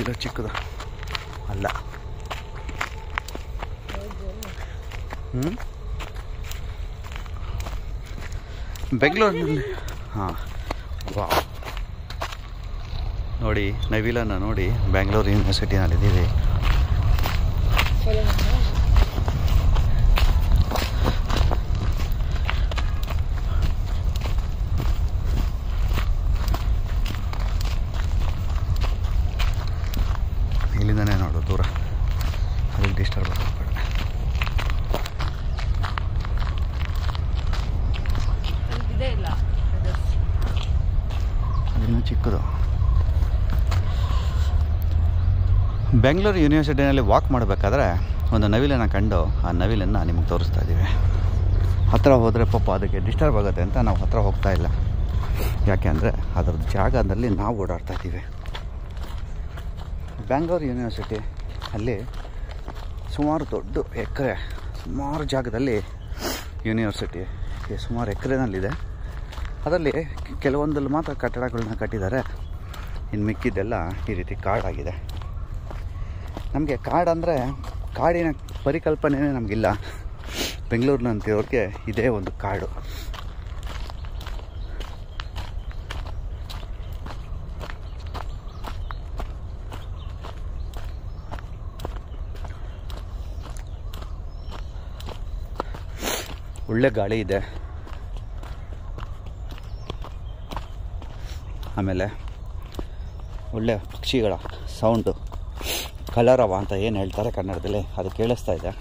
ನವಿಲ ಚಿಕ್ಕದು ಅಲ್ಲ ಹ್ಞೂ ಬೆಂಗಳೂರಿನಲ್ಲಿ ಹಾಂ ವಾ ನೋಡಿ ನವಿಲನ್ನು ನೋಡಿ ಬೆಂಗಳೂರು ಯೂನಿವರ್ಸಿಟಿನಲ್ಲಿದ್ದೀವಿ ಇಲ್ಲಿಂದನೇ ನೋಡು ದೂರ ಅಲ್ಲಿ ಡಿಸ್ಟರ್ಬ್ ಆಗಬೇಡ ಇದೇ ಇಲ್ಲ ಇನ್ನೂ ಚಿಕ್ಕದು ಬೆಂಗಳೂರು ಯೂನಿವರ್ಸಿಟಿನಲ್ಲಿ ವಾಕ್ ಮಾಡಬೇಕಾದ್ರೆ ಒಂದು ನವಿಲನ್ನು ಕಂಡು ಆ ನವಿಲನ್ನು ನಿಮಗೆ ತೋರಿಸ್ತಾ ಇದ್ದೀವಿ ಹತ್ತಿರ ಹೋದರೆ ಪಾಪ ಅದಕ್ಕೆ ಡಿಸ್ಟರ್ಬ್ ಆಗುತ್ತೆ ಅಂತ ನಾವು ಹತ್ತಿರ ಹೋಗ್ತಾ ಇಲ್ಲ ಯಾಕೆ ಅಂದರೆ ಅದರ ಜಾಗದಲ್ಲಿ ನಾವು ಓಡಾಡ್ತಾ ಇದ್ದೀವಿ ಬೆಂಗಳೂರು ಯೂನಿವರ್ಸಿಟಿ ಅಲ್ಲಿ ಸುಮಾರು ದೊಡ್ಡ ಎಕರೆ ಸುಮಾರು ಜಾಗದಲ್ಲಿ ಯೂನಿವರ್ಸಿಟಿ ಸುಮಾರು ಎಕರೆನಲ್ಲಿದೆ ಅದರಲ್ಲಿ ಕೆಲವೊಂದಲ್ಲಿ ಮಾತ್ರ ಕಟ್ಟಡಗಳನ್ನ ಕಟ್ಟಿದ್ದಾರೆ ಇನ್ನು ಮಿಕ್ಕಿದ್ದೆಲ್ಲ ಈ ರೀತಿ ಕಾಡಾಗಿದೆ ನಮಗೆ ಕಾಡಂದರೆ ಕಾಡಿನ ಪರಿಕಲ್ಪನೆಯೇ ನಮಗಿಲ್ಲ ಬೆಂಗಳೂರಿನಂತಿರೋರಿಗೆ ಇದೇ ಒಂದು ಕಾಡು ಒಳ್ಳೆ ಗಾಳಿ ಇದೆ ಆಮೇಲೆ ಒಳ್ಳೆ ಪಕ್ಷಿಗಳ ಸೌಂಡು ಕಲರವ ಅಂತ ಏನು ಹೇಳ್ತಾರೆ ಕನ್ನಡದಲ್ಲಿ ಅದು ಕೇಳಿಸ್ತಾ ಇದೆ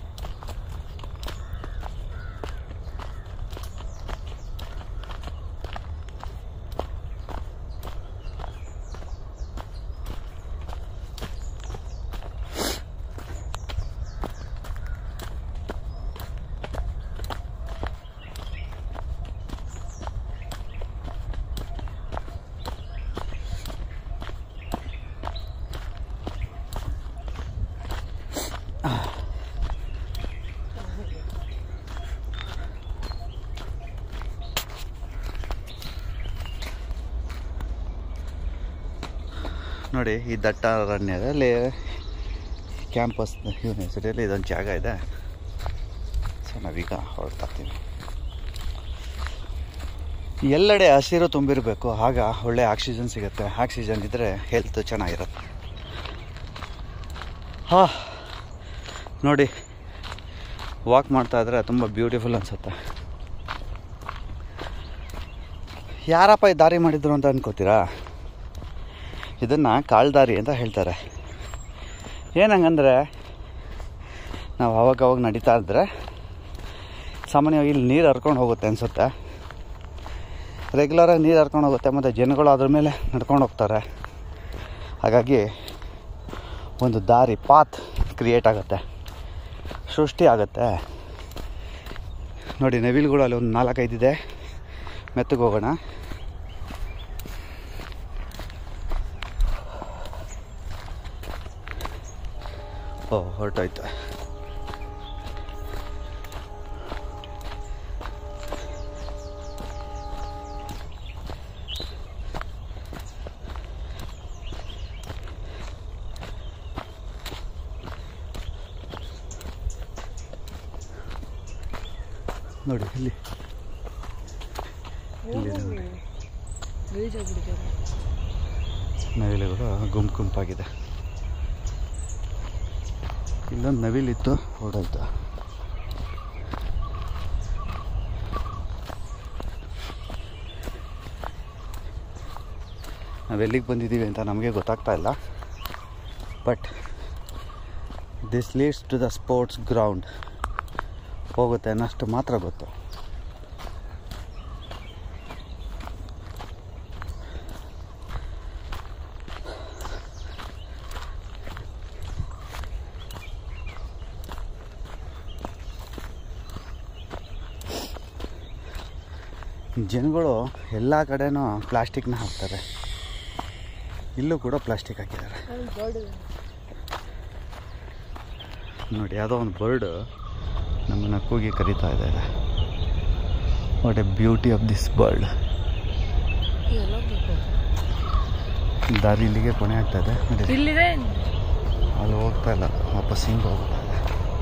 ನೋಡಿ ಈ ದಟ್ಟ ಅರಣ್ಯದಲ್ಲಿ ಕ್ಯಾಂಪಸ್ ಯೂನಿವರ್ಸಿಟಿಯಲ್ಲಿ ಇದೊಂದು ಜಾಗ ಇದೆ ಸೊ ನಾವೀಗ ಹೊರಡ್ತಾ ಇರ್ತೀವಿ ಎಲ್ಲೆಡೆ ಹಸಿರು ತುಂಬಿರಬೇಕು ಆಗ ಒಳ್ಳೆ ಆಕ್ಸಿಜನ್ ಸಿಗುತ್ತೆ ಆಕ್ಸಿಜನ್ ಇದ್ದರೆ ಹೆಲ್ತ್ ಚೆನ್ನಾಗಿರುತ್ತೆ ಹಾ ನೋಡಿ ವಾಕ್ ಮಾಡ್ತಾ ಇದ್ರೆ ತುಂಬ ಬ್ಯೂಟಿಫುಲ್ ಅನಿಸುತ್ತೆ ಯಾರಪ್ಪ ಈ ದಾರಿ ಮಾಡಿದ್ರು ಅಂತ ಅನ್ಕೋತೀರಾ ಇದನ್ನು ಕಾಲ್ದಾರಿ ಅಂತ ಹೇಳ್ತಾರೆ ಏನಂಗಂದರೆ ನಾವು ಅವಾಗ ಅವಾಗ ನಡೀತಾ ಇದ್ದರೆ ಸಾಮಾನ್ಯವಾಗಿ ಇಲ್ಲಿ ನೀರು ಹರ್ಕೊಂಡು ಹೋಗುತ್ತೆ ಅನಿಸುತ್ತೆ ರೆಗ್ಯುಲರಾಗಿ ನೀರು ಹರ್ಕೊಂಡು ಹೋಗುತ್ತೆ ಮತ್ತು ಜನಗಳು ಅದ್ರ ಮೇಲೆ ನಡ್ಕೊಂಡು ಹೋಗ್ತಾರೆ ಹಾಗಾಗಿ ಒಂದು ದಾರಿ ಪಾತ್ ಕ್ರಿಯೇಟ್ ಆಗುತ್ತೆ ಸೃಷ್ಟಿ ಆಗುತ್ತೆ ನೋಡಿ ನವಿಲುಗಳು ಅಲ್ಲಿ ಒಂದು ನಾಲ್ಕೈದಿದೆ ಮೆತ್ತಗೆ ಹೋಗೋಣ ಓ ಹೊರಟೋಯ್ತು ನೋಡಿ ಇಲ್ಲಿ ಇಲ್ಲಿದೆ ನೋಡಿ ಗಲೀಜಾಗ್ಬಿಟ್ಟಿದೆ ನವಿಲುಗಳು ಗುಂಪು ಗುಂಪಾಗಿದೆ ಇಲ್ಲೊಂದು ನವಿಲಿತ್ತು ಹೊರಡೋಯ್ತು ನಾವೆಲ್ಲಿಗೆ ಬಂದಿದ್ದೀವಿ ಅಂತ ನಮಗೆ ಗೊತ್ತಾಗ್ತಾ ಇಲ್ಲ but this leads to the sports ground ಹೋಗುತ್ತೆ ಅನ್ನೋಷ್ಟು ಮಾತ್ರ ಗೊತ್ತು ಜನಗಳು ಎಲ್ಲ ಕಡೆನೂ ಪ್ಲಾಸ್ಟಿಕ್ನ ಹಾಕ್ತಾರೆ ಇಲ್ಲೂ ಕೂಡ ಪ್ಲಾಸ್ಟಿಕ್ ಹಾಕಿದ್ದಾರೆ ನೋಡಿ ಯಾವುದೋ ಒಂದು ಬರ್ಡ್ ನಮ್ಮನ್ನು ಕೂಗಿ ಕರೀತಾ ಇದ್ದಾರೆ what a beauty of this bird ಎಲ್ಲ ಬೇಕು ದಾರಿ ಇಲ್ಲಿಗೆ ಕೊನೆ ಆಗ್ತಾ ಇದೆ ನಡೀರಿ. ಇಲ್ಲಿದೆ ಅಲ್ಲಿ ಹೋಗ್ತಾ ಇಲ್ಲ ವಾಪಸ್ ಹಿಂಗೆ ಹೋಗ್ತಾ ಇದೆ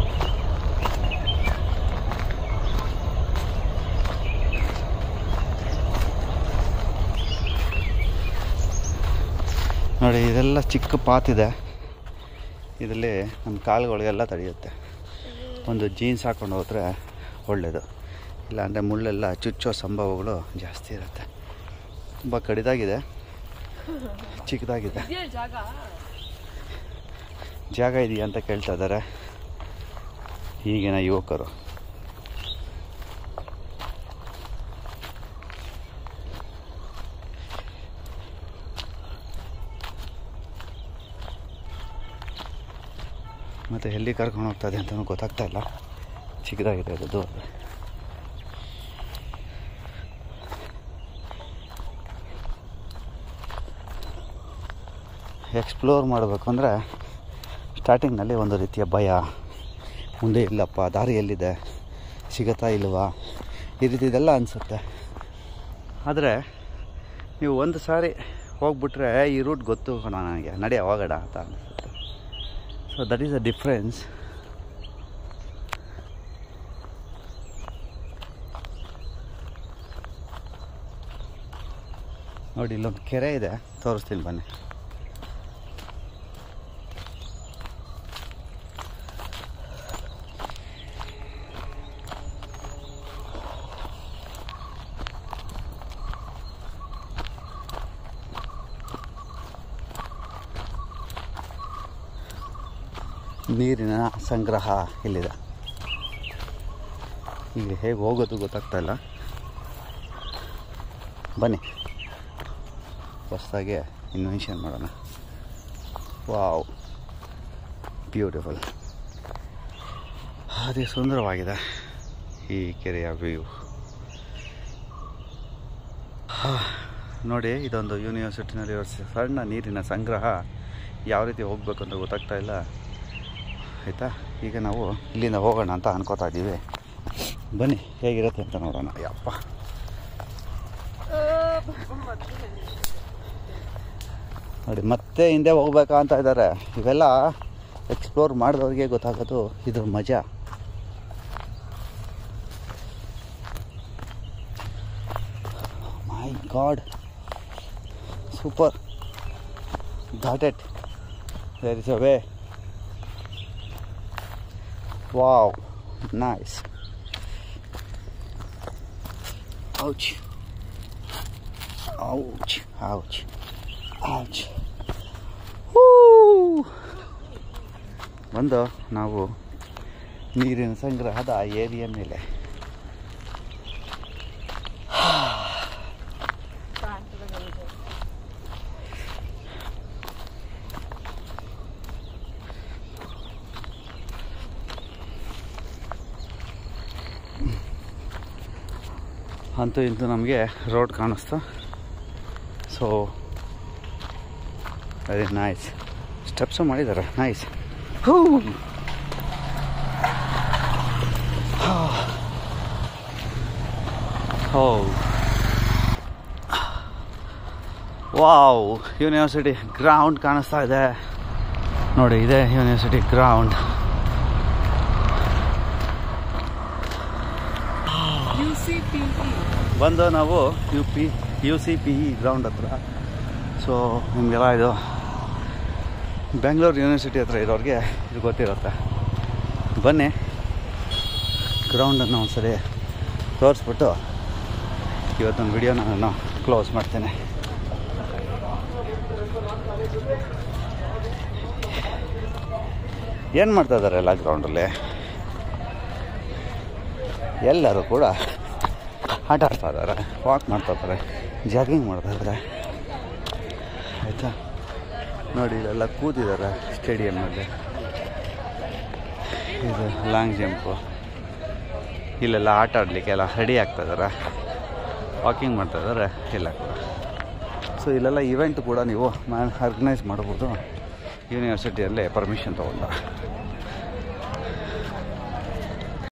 ನೋಡಿ ಇದೆಲ್ಲ ಚಿಕ್ಕ ಪಾತಿದೆ ಇದರಲ್ಲಿ ನಮ್ಮ ಕಾಲುಗಳಿಗೆಲ್ಲ ತಡೆಯುತ್ತೆ ಒಂದು ಜೀನ್ಸ್ ಹಾಕೊಂಡು ಹೋದರೆ ಒಳ್ಳೆಯದು ಇಲ್ಲಾಂದರೆ ಮುಳ್ಳೆಲ್ಲ ಚುಚ್ಚೋ ಸಂಭವಗಳು ಜಾಸ್ತಿ ಇರುತ್ತೆ ತುಂಬ ಕಡಿದಾಗಿದೆ ಚಿಕ್ಕದಾಗಿದೆ ಇದೇ ಜಾಗ ಜಾಗ ಇದೆಯಾ ಅಂತ ಕೇಳ್ತಾ ಇದ್ದಾರೆ ಈಗಿನ ಯುವಕರು ಮತ್ತು ಎಲ್ಲಿ ಕರ್ಕೊಂಡು ಹೋಗ್ತಾ ಇದೆ ಅಂತಲೂ ಗೊತ್ತಾಗ್ತಾ ಇಲ್ಲ ಚಿಕ್ಕದಾಗಿದೆ ಅದು ದೂರ ಎಕ್ಸ್ಪ್ಲೋರ್ ಮಾಡಬೇಕು ಅಂದರೆ ಸ್ಟಾರ್ಟಿಂಗ್ನಲ್ಲಿ ಒಂದು ರೀತಿಯ ಭಯ ಮುಂದೆ ಇಲ್ಲಪ್ಪ ದಾರಿ ಎಲ್ಲಿದೆ ಸಿಗತ್ತಾ ಇಲ್ವಾ ಈ ರೀತಿ ಇದೆಲ್ಲ ಅನಿಸುತ್ತೆ ಆದರೆ ನೀವು ಒಂದು ಸಾರಿ ಹೋಗ್ಬಿಟ್ರೆ ಈ ರೂಟ್ ಗೊತ್ತು ಕಣ ನನಗೆ ನಡೆಯ ಹೋಗೋಣ ಅಂತ ಅನಿಸುತ್ತೆ so that is a difference ನೋಡಿ ಇಲ್ಲೊಂದು ಕೆರೆ ಇದೆ ತೋರಿಸ್ತೀನಿ ಬನ್ನಿ ನೀರಿನ ಸಂಗ್ರಹ ಇಲ್ಲಿದೆ ಈಗ ಹೇಗೆ ಹೋಗೋದು ಗೊತ್ತಾಗ್ತಾ ಇಲ್ಲ ಬನ್ನಿ ಹೊಸ್ದಾಗೆ ಇನ್ವೆನ್ಷನ್ ಮಾಡೋಣ ವಾವ್ ಬ್ಯೂಟಿಫುಲ್ ಅದೇ ಸುಂದರವಾಗಿದೆ ಈ ಕೆರೆಯ ವ್ಯೂ ನೋಡಿ ಇದೊಂದು ಯೂನಿವರ್ಸಿಟಿನಲ್ಲಿ ಇರೋ ಸಣ್ಣ ನೀರಿನ ಸಂಗ್ರಹ ಯಾವ ರೀತಿ ಹೋಗ್ಬೇಕು ಅಂತ ಗೊತ್ತಾಗ್ತಾ ಇಲ್ಲ ಆಯಿತಾ ಈಗ ನಾವು ಇಲ್ಲಿಂದ ಹೋಗೋಣ ಅಂತ ಅನ್ಕೋತಾ ಇದ್ದೀವಿ ಬನ್ನಿ ಹೇಗಿರುತ್ತೆ ಅಂತ ನೋಡೋಣ ಯಪ್ಪ ನೋಡಿ ಮತ್ತೆ ಹಿಂದೆ ಹೋಗ್ಬೇಕಾ ಅಂತ ಇದ್ದಾರೆ ಇವೆಲ್ಲ ಎಕ್ಸ್ಪ್ಲೋರ್ ಮಾಡಿದವ್ರಿಗೆ ಗೊತ್ತಾಗೋದು ಇದ್ರ ಮಜಾ my god super got it there is a way wow nice ouch ouch ouch ouch Woo! ಬಂದು ನಾವು ನೀರಿನ ಸಂಗ್ರಹದ ಏರಿಯ ಮೇಲೆ ಅಂತೂ ಇಂತೂ ನಮಗೆ ರೋಡ್ ಕಾಣಿಸ್ತು ಸೊ ವೆರಿ ನೈಸ್ ಸ್ಟೆಪ್ಸು ಮಾಡಿದ್ದಾರೆ ನೈಸ್ ಹೂ ಹೋ ವಾವ್ ಯೂನಿವರ್ಸಿಟಿ ಗ್ರೌಂಡ್ ಕಾಣಿಸ್ತಾ ಇದೆ ನೋಡಿ ಇದೆ university ground U C P ಬಂದು ನಾವು U P U C P E ground ಹತ್ರ ಸೊ ನಿಮಗೆಲ್ಲ ಇದು ಬೆಂಗಳೂರು ಯೂನಿವರ್ಸಿಟಿ ಹತ್ರ ಇರೋರಿಗೆ ಇದು ಗೊತ್ತಿರುತ್ತೆ ಬನ್ನಿ ಗ್ರೌಂಡನ್ನು ಒಂದ್ಸರಿ ತೋರಿಸ್ಬಿಟ್ಟು ಇವತ್ತೊಂದು ವಿಡಿಯೋನ ನಾನು ಕ್ಲೋಸ್ ಮಾಡ್ತೇನೆ ಏನು ಮಾಡ್ತಾ ಇದ್ದಾರೆ ಎಲ್ಲ ಗ್ರೌಂಡಲ್ಲಿ ಎಲ್ಲರೂ ಕೂಡ ಆಟ ಆಡ್ತಾ ಇದ್ದಾರೆ ವಾಕ್ ಮಾಡ್ತಾ ಇದ್ದಾರೆ ಜಾಗಿಂಗ್ ಮಾಡ್ತಾ ಇದ್ದಾರೆ ಆಯಿತಾ ನೋಡಿ ಇಲ್ಲೆಲ್ಲ ಕೂತಿದ್ದಾರೆ ಸ್ಟೇಡಿಯಮ್ಮಲ್ಲಿ ಇದು ಲಾಂಗ್ ಜಂಪು ಇಲ್ಲೆಲ್ಲ ಆಟ ಆಡಲಿಕ್ಕೆ ಎಲ್ಲ ರೆಡಿ ಆಗ್ತಾ ಇದ್ದಾರೆ ವಾಕಿಂಗ್ ಮಾಡ್ತಾ ಇದ್ದಾರೆ ಇಲ್ಲ ಕೂಡ ಸೊ ಇಲ್ಲೆಲ್ಲ ಇವೆಂಟ್ ಕೂಡ ನೀವು ಆರ್ಗನೈಸ್ ಮಾಡ್ಬೋದು ಯೂನಿವರ್ಸಿಟಿಯಲ್ಲೇ ಪರ್ಮಿಷನ್ ತೊಗೊಂಡ